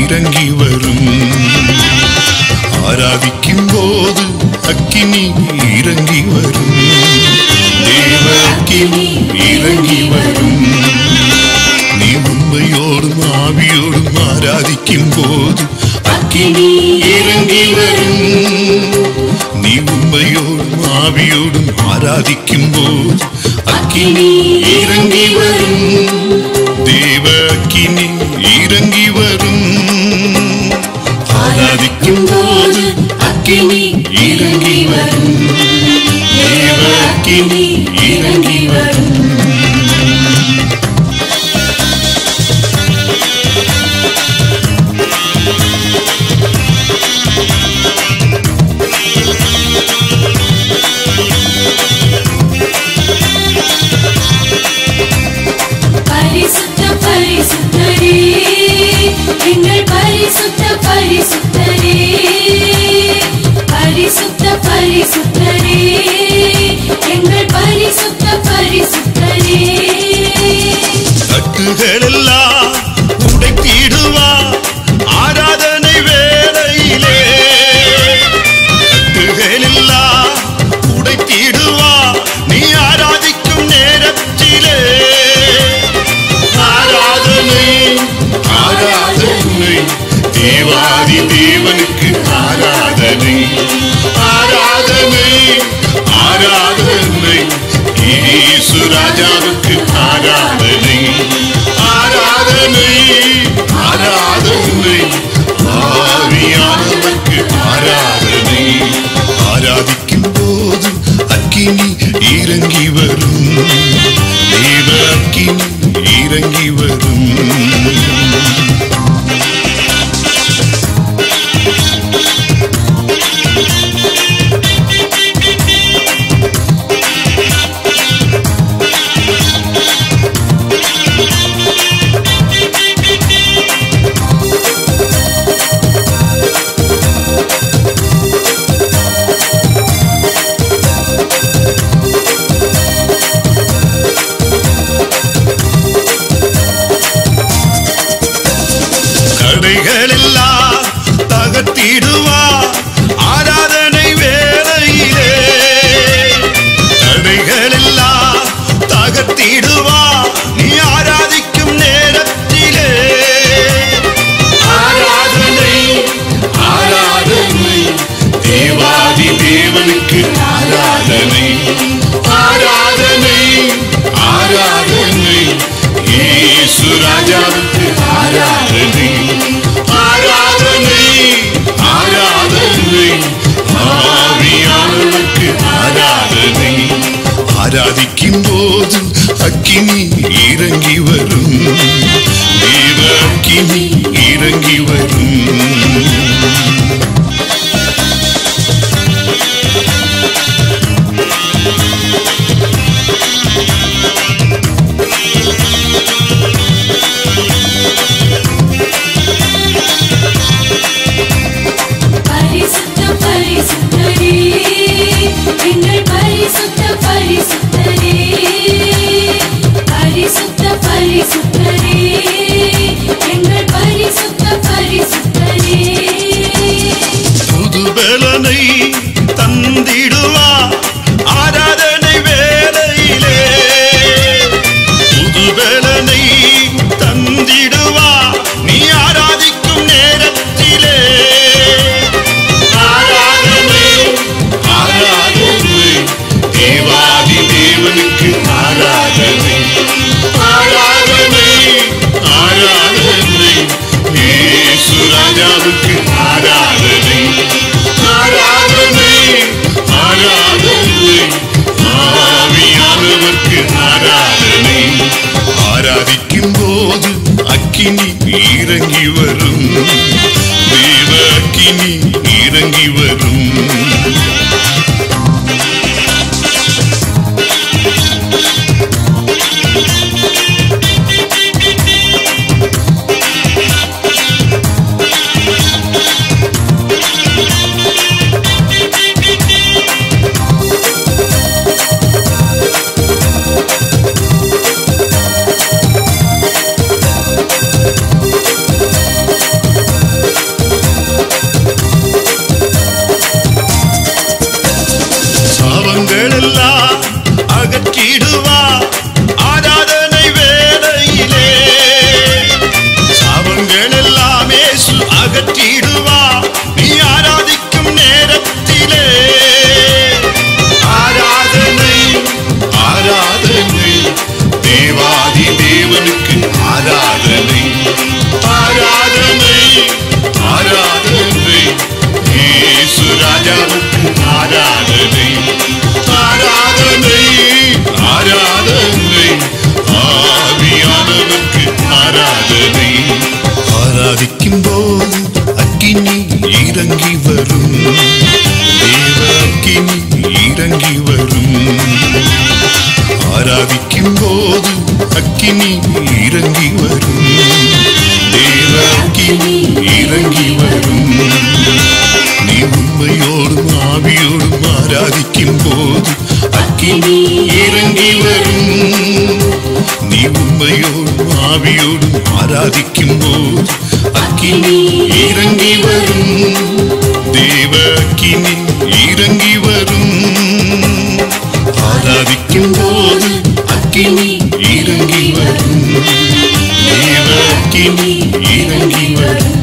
இறங்கி வரும் ஆராதிக்கும் போது அக்கினி இறங்கி வரும் தேவ அக்கினி இறங்கி வரும் நீ உண்மையோடும் ஆவியோடும் ஆராதிக்கும் போது அக்கினி இறங்கி வரும் நீ உண்மையோடும் ஆவியோடும் ஆராதிக்கும் போது அக்கினி இறங்கி வரும் தேவ அக்கினி இறங்கி வரும் ஆராதிக்கும் போது அக்கினி இறங்கி வரும் தேவ அக்கினி இறங்கி வரும் பரிசுத்த பரிசுத்தரே எங்கள் பரிசுத்த பரிசுத்தரே பரிசுத்த பரிசுத்தரே எங்கள் பரிசுத்த பரிசுத்தரே கட்டுகளெல்லாம் உடைத்திடுவா ஆராதனை வேளையிலே கட்டுகளெல்லாம் உடைத்திடுவா நீ ஆராதிக்கும் நேரத்திலே ஆராதனை ஆராதனை தேவாதி தேவனுக்கு ஆராதனை ஆராதனை ஆராதனை இயேசு ராஜாவுக்கு ஆராதனை ஆராதனை ஆராதனை ஆவியானவருக்கு ஆராதனை ஆராதிக்கும் போது அக்கினி இறங்கி வரும் தேவ அக்கினி இறங்கி வரும் தடைகளெல்லாம் தகர்த்திடுவா ஆராதனை வேளையிலே தடைகளெல்லாம் தகர்த்திடுவா நீ ஆராதிக்கும் நேரத்திலே ஆராதனை ஆராதனை தேவாதி தேவனுக்கு ஆராதனை ஆராதனை ஆராதனை இயேசு ராஜாவுக்கு ஆராதனை ஆராதனை ஆராதனை ஆவியானவருக்கு ஆராதனை ஆராதிக்கும் போது அக்கினி இறங்கி வரும் தேவ அக்கினி இறங்கி வரும் பரிசுத்த பரிசுத்தரே எங்கள் பரிசுத்த பரிசுத்தரே பரிசுத்த பரிசுத்தரே எங்கள் பரிசுத்த பரிசுத்தரே புது பலனை தந்திடுவா ஆராதனை வேளையிலே புது பலனை தந்திடுவா நீ ஆராதிக்கும் நேரத்திலே ஆராதனை ஆராதனை தேவாதி தேவனுக்கு ஆராதனை ஆராதனை ஆராதனை இயேசு ராஜாவுக்கு ஆராதனை ஆராதனை ஆராதனை ஆவியானவர்க்கு ஆராதனை ஆராதிக்கும் போது அக்கினி இறங்கி வரும் தேவ அக்கினி இறங்கி வரும் அகற்றிடுவார் நீ ஆராதிக்கும் நேரத்திலே ஆராதனை ஆராதனை தேவாதி தேவனுக்கு ஆராதனை ஆராதனை ஆராதனை இயேசு ராஜாவுக்கு ஆராதனை ஆராதனை ஆராதனை ஆவியானவருக்கு ஆராதனை ஆராதிக்கும் போது அக்கினி இறங்கி வரும் தேவ அக்கினி இறங்கி வரும் ஆராதிக்கும் போது அக்கினி இறங்கி வரும் தேவ அக்கினி இறங்கி வரும் நீ உண்மையோடும் ஆவியோடும் ஆராதிக்கும் போது அக்கினி இறங்கி வரும் நீ உண்மையோடும் ஆவியோடும் ஆராதிக்கும் போது அக்கினி இறங்கி வரும் தேவ அக்கினி இறங்கி வரும் ஆராதிக்கும் போது அக்கினி இறங்கி வரும் தேவ அக்கினி இறங்கி வரும்